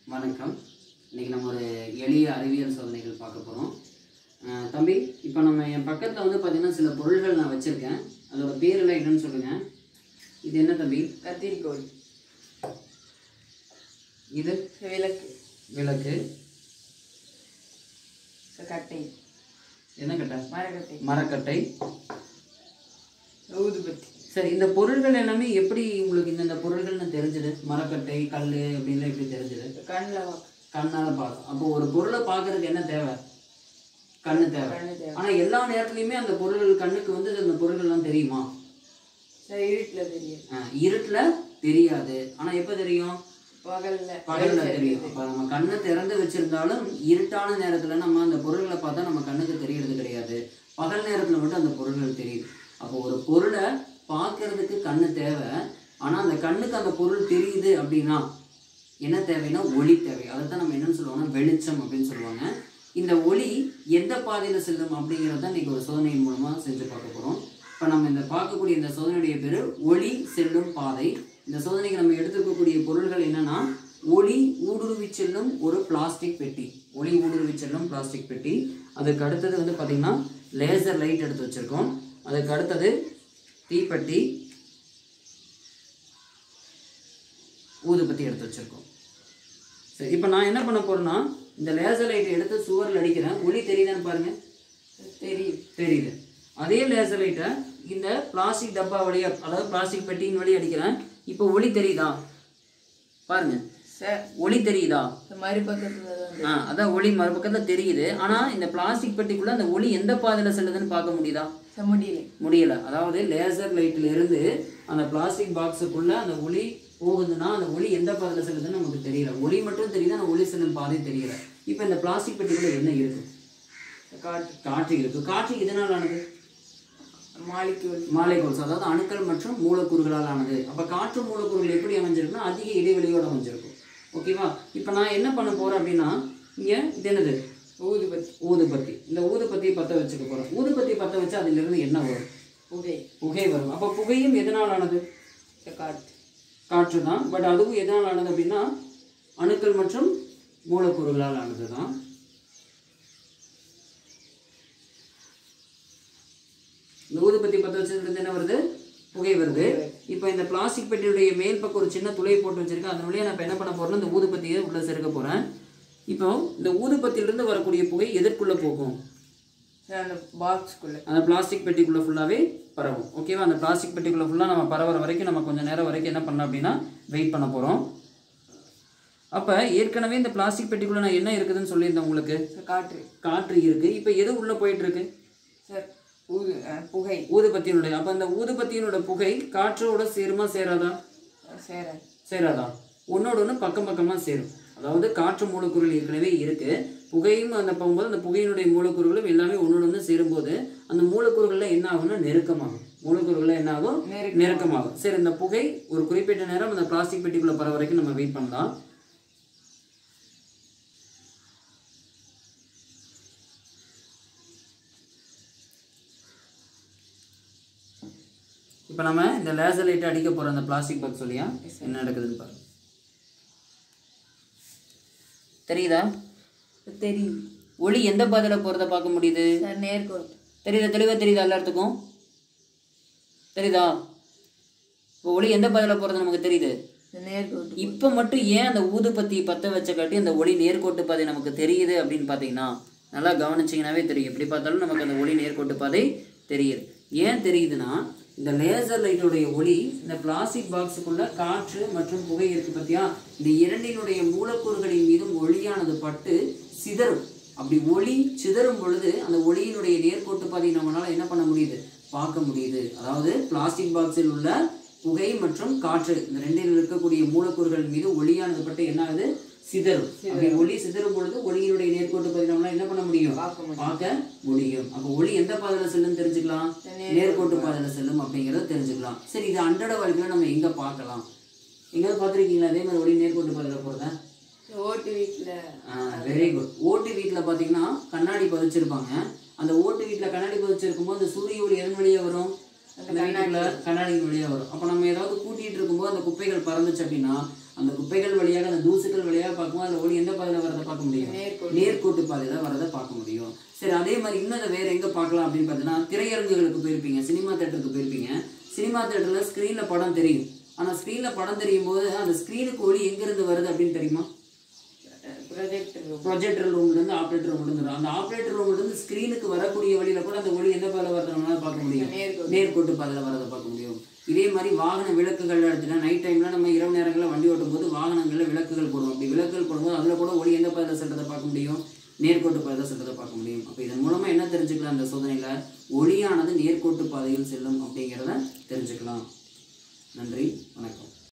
வணக்கம் இன்னைக்கு நம்ம ஒரு எளிய அறிவியல் சோதனைகள் பார்க்க போகிறோம் தம்பி இப்போ நம்ம என் பக்கத்தில் வந்து பார்த்தீங்கன்னா சில பொருள்கள் நான் வச்சுருக்கேன் அதோட பேரெல்லாம் என்னன்னு சொல்லுங்கள் இது என்ன தம்பி கத்திரிக்கோள் இது விளக்கு விளக்கு கட்டை என்ன கட்டை மரக்கட்டை மரக்கட்டை ஊதுபத்தி சரி இந்த பொருள்கள் எல்லாமே எப்படி உங்களுக்கு இந்தந்த பொருள்கள்னு தெரிஞ்சது மரக்கட்டை கல் அப்படின்லாம் எப்படி தெரிஞ்சது கண்ணில் கண்ணால் பார்க்கும் அப்போ ஒரு பொருளை பார்க்கறதுக்கு என்ன தேவை கண்ணு தேவை கண்ணு தேவை ஆனால் எல்லா நேரத்துலையுமே அந்த பொருள்கள் கண்ணுக்கு வந்து அந்த பொருள்கள்லாம் தெரியுமா சரி இருட்டில் தெரியும் ஆஹ் இருட்டுல தெரியாது ஆனா எப்ப தெரியும் பகல்ல பகல்ல தெரியும் அப்ப நம்ம கண்ணை திறந்து வச்சிருந்தாலும் இருட்டான நேரத்துல நம்ம அந்த பொருள்களை பார்த்தா நம்ம கண்ணுக்கு தெரியறது கிடையாது பகல் நேரத்துல மட்டும் அந்த பொருள்கள் தெரியுது அப்போ ஒரு பொருளை பார்க்கறதுக்கு கண்ணு தேவை ஆனா அந்த கண்ணுக்கு அந்த பொருள் தெரியுது அப்படின்னா என்ன தேவைன்னா ஒளி தேவை அதைத்தான் நம்ம என்னன்னு சொல்லுவோம்னா வெளிச்சம் அப்படின்னு சொல்லுவாங்க இந்த ஒளி எந்த பாதையில செல்லும் அப்படிங்கிறத இன்னைக்கு ஒரு சோதனையின் மூலமா செஞ்சு பார்க்க போறோம் இப்போ நம்ம இந்த பார்க்கக்கூடிய இந்த சோதனையுடைய பேரு ஒளி செல்லும் பாதை இந்த சோதனைக்கு நம்ம எடுத்துக்கக்கூடிய பொருள்கள் என்னன்னா ஒளி ஊடுருவி செல்லும் ஒரு பிளாஸ்டிக் பெட்டி ஒளி ஊடுருவி செல்லும் பிளாஸ்டிக் பெட்டி அதுக்கு அடுத்தது வந்து பார்த்தீங்கன்னா லேசர் லைட் எடுத்து வச்சிருக்கோம் அதுக்கு அடுத்தது தீப்பெட்டி ஊதுபத்தி எடுத்து வச்சிருக்கோம் சரி இப்போ நான் என்ன பண்ண போறேன்னா இந்த லேசர் லைட்டை எடுத்து சுவரில் அடிக்கிறேன் ஒளி தெரியுதான்னு பாருங்க தெரியும் தெரியுது அதே லேசர் லைட்டை இந்த பிளாஸ்டிக் டப்பா வழியா அதாவது பிளாஸ்டிக் பெட்டியின் வழியா அடிக்கிறேன் இப்போ ஒளி தெரியுதா பாருங்க சார் ஒளி தெரியுதா இந்த மாதிரி பக்கத்தில் தான் ஆ அதான் ஒளி மறுபக்கத்தில் தெரியுது ஆனால் இந்த பிளாஸ்டிக் பெட்டிக்குள்ள அந்த ஒளி எந்த பாதையில் செல்லுதுன்னு பார்க்க முடியுதா சார் முடியல முடியல அதாவது லேசர் லைட்ல இருந்து அந்த பிளாஸ்டிக் பாக்ஸுக்குள்ள அந்த ஒளி போகுதுன்னா அந்த ஒளி எந்த பாதையில் செல்லுதுன்னு நமக்கு தெரியல ஒளி மட்டும் தெரியுது அந்த ஒளி செல்லும் பாதை தெரியல இப்போ இந்த பிளாஸ்டிக் பெட்டிக்குள்ள என்ன இருக்கு காற்று காற்று இருக்கு காற்று இதனால் ஆனது மாலிக்யூல் மாலைகோல்ஸ் அதாவது அணுக்கள் மற்றும் மூலக்கூறுகளால் ஆனது அப்போ காற்று மூலக்கூறுகள் எப்படி அமைஞ்சிருக்குன்னா அதிக இடைவெளியோடு அமைஞ்சிருக்கும் ஓகேவா இப்போ நான் என்ன பண்ண போறேன் அப்படின்னா இங்கே இது என்னது ஊதுபத்தி ஊதுபத்தி இந்த ஊதுபத்தியை பற்ற வச்சுக்க போறேன் ஊதுபத்தி பற்ற வச்சு அதிலிருந்து என்ன வரும் புகை புகை வரும் அப்போ புகையும் எதனால் ஆனது இந்த காற்று காற்று தான் பட் அதுவும் எதனால் ஆனது அப்படின்னா அணுக்கள் மற்றும் மூலக்கூறுகளால் ஆனது தான் இந்த ஊதுபத்தி பற்ற வச்சதுலேருந்து என்ன வருது புகை வருது இப்போ இந்த பிளாஸ்டிக் பெட்டியுடைய மேல் பக்கம் ஒரு சின்ன துளை போட்டு வச்சிருக்கேன் அதன் வழியா நான் இப்போ என்ன பண்ண போறேன்னா இந்த ஊதுபத்தியை உள்ள சேர்க்க போறேன் இப்போ இந்த ஊதுபத்தியிலிருந்து வரக்கூடிய புகை எதற்குள்ள போகும் சார் அந்த பாக்ஸ்குள்ளே அந்த பிளாஸ்டிக் பெட்டிக்குள்ளே ஃபுல்லாகவே பரவும் ஓகேவா அந்த பிளாஸ்டிக் பெட்டிக்குள்ளே ஃபுல்லாக நம்ம பரவுற வரைக்கும் நம்ம கொஞ்சம் நேரம் வரைக்கும் என்ன பண்ணலாம் அப்படின்னா வெயிட் பண்ண போகிறோம் அப்போ ஏற்கனவே இந்த பிளாஸ்டிக் பெட்டிக்குள்ளே நான் என்ன இருக்குதுன்னு சொல்லியிருந்தேன் உங்களுக்கு சார் காற்று காற்று இருக்குது இப்போ எது உள்ளே போயிட்டு இருக்கு சார் ஊது அஹ், புகை ஊதுபத்தியினுடைய அப்போ அந்த ஊதுபத்தியினோட புகை காற்றோட சேருமா சேராதா சேர சேராதா ஒன்னோட ஒன்று பக்கம் பக்கமாக சேரும் அதாவது காற்று மூலக்கூறுகள் ஏற்கனவே இருக்கு புகையும் அந்த போகும்போது அந்த புகையினுடைய மூலக்கூறுகளும் எல்லாமே ஒன்னோட ஒன்று சேரும்போது அந்த மூலக்கூறுகள்ல என்ன ஆகும்னா நெருக்கமாகும் மூலக்கூறுகள்ல என்ன ஆகும் நெருக்கம். நெருக்கமாகும் சரி இந்த புகை ஒரு குறிப்பிட்ட நேரம் அந்த பிளாஸ்டிக் பெட்டிக்குள்ள பர வரைக்கும் நம்ம வெயிட் பண்ணலாம் இப்போ நம்ம இந்த லேசர் லைட் அடிக்க போற அந்த பிளாஸ்டிக் பாக்ஸ் வழியா என்ன நடக்குதுன்னு பாருங்க தெரியுதா தெரியும் ஒளி எந்த பாதையில் போகிறத பார்க்க முடியுது சார் நேர்கோள் தெரியுதா தெளிவாக தெரியுதா எல்லாத்துக்கும் தெரியுதா இப்போ ஒளி எந்த பாதையில் போகிறது நமக்கு தெரியுது இந்த நேர்கோட்டு இப்போ மட்டும் ஏன் அந்த ஊதுபத்தி பற்ற வச்ச காட்டி அந்த ஒளி நேர்கோட்டு பாதை நமக்கு தெரியுது அப்படின்னு பார்த்தீங்கன்னா நல்லா கவனிச்சிங்கனாவே தெரியும் எப்படி பார்த்தாலும் நமக்கு அந்த ஒளி நேர்கோட்டு பாதை தெரியுது ஏன் தெரியுதுன்னா இந்த லேசர் லைட்டுடைய ஒளி இந்த பிளாஸ்டிக் பாக்ஸுக்குள்ள காற்று மற்றும் புகை இருக்கு பார்த்தியா இந்த இரண்டினுடைய மூலக்கூறுகளின் மீதும் ஒளியானது பட்டு சிதறும் அப்படி ஒளி சிதறும் பொழுது அந்த ஒளியினுடைய நேர்கோட்டு பாதையை நம்மளால என்ன பண்ண முடியுது பார்க்க முடியுது அதாவது பிளாஸ்டிக் பாக்ஸில் உள்ள புகை மற்றும் காற்று இந்த ரெண்டில் இருக்கக்கூடிய மூலக்கூறுகள் மீது ஒளியானது பட்டு என்ன ஆகுது சிதறும் அப்படி ஒளி சிதறும் பொழுது ஒளியினுடைய நேர்கோட்டு பாதை நம்மளால என்ன பண்ண முடியும் பார்க்க முடியும் பார்க்க முடியும் அப்போ ஒளி எந்த பாதையில செல்லுன்னு தெரிஞ்சுக்கலாம் நேர்கோட்டு பாதையில செல்லும் அப்படிங்கறத தெரிஞ்சுக்கலாம் சரி இது அன்றாட வாழ்க்கையில நம்ம எங்க பார்க்கலாம் எங்கேயாவது பார்த்துருக்கீங்களா அதே மாதிரி ஒளி நேர்கோட்டு பாதையில போறத ஓட்டு வீட்டில் வெரி குட் ஓட்டு வீட்டில் பார்த்தீங்கன்னா கண்ணாடி பதிச்சிருப்பாங்க அந்த ஓட்டு வீட்டில் கண்ணாடி பதிச்சிருக்கும் போது சூரிய ஒளி எதன் வழியா வரும் அந்த வீட்டுக்குள்ள கண்ணாடியின் வழியா வரும் அப்போ நம்ம ஏதாவது கூட்டிட்டு இருக்கும்போது அந்த குப்பைகள் பறந்துச்சு அப்படின்னா அந்த குப்பைகள் வழியாக அந்த தூசுகள் வழியாக பார்க்கும்போது அந்த ஒளி எந்த பாதையில் வரதை பார்க்க முடியும் நேர்கோட்டு நேர்கோட்டு பாதையில் வரதை பார்க்க முடியும் சரி அதே மாதிரி இன்னும் அதை வேற எங்கே பார்க்கலாம் அப்படின்னு பார்த்தீங்கன்னா திரையரங்குகளுக்கு போயிருப்பீங்க சினிமா தேட்டருக்கு போயிருப்பீங்க சினிமா தேட்டரில் ஸ்க்ரீனில் படம் தெரியும் ஆனால் ஸ்க்ரீனில் படம் தெரியும் போது அந்த ஸ்க்ரீனுக்கு ஒளி எங்கேருந்து வருது அப்படின்னு தெரியுமா ப்ரொஜெக்டர் ப்ரொஜெக்டர் ரூம்லேருந்து ஆப்ரேட்டர் ரூம்லேருந்து வரும் அந்த ஆப்ரேட்டர் ரூம்லேருந்து ஸ்க்ரீனுக்கு வரக்கூடிய வழியில் கூட அந்த ஒளி எந்த பாதையில் வரதை நம்மளால பார்க்க முடியும் நேர்கோட்டு நேர்கோட்டு பாதையில் வரதை பார்க்க முடியும் இதே மாதிரி வாகன விளக்குகள் எடுத்துட்டா நைட் டைமில் நம்ம இரவு நேரங்களில் வண்டி ஓட்டும் போது வாகனங்களில் விளக்குகள் போடுவோம் அப்படி விளக்குகள் போடும்போது அதில் கூட ஒளி எந்த பாதையில் சென்றதை பார்க்க முடியும் நேர்கோட்டு பாதையில் சென்றதை பார்க்க முடியும் அப்போ இதன் மூலமாக என்ன தெரிஞ்சுக்கலாம் அந்த சோதனையில் ஒளியானது நேர்கோட்டு பாதையில் செல்லும் அப்படிங்கிறத தெரிஞ்சுக்கலாம் நன்றி வணக்கம்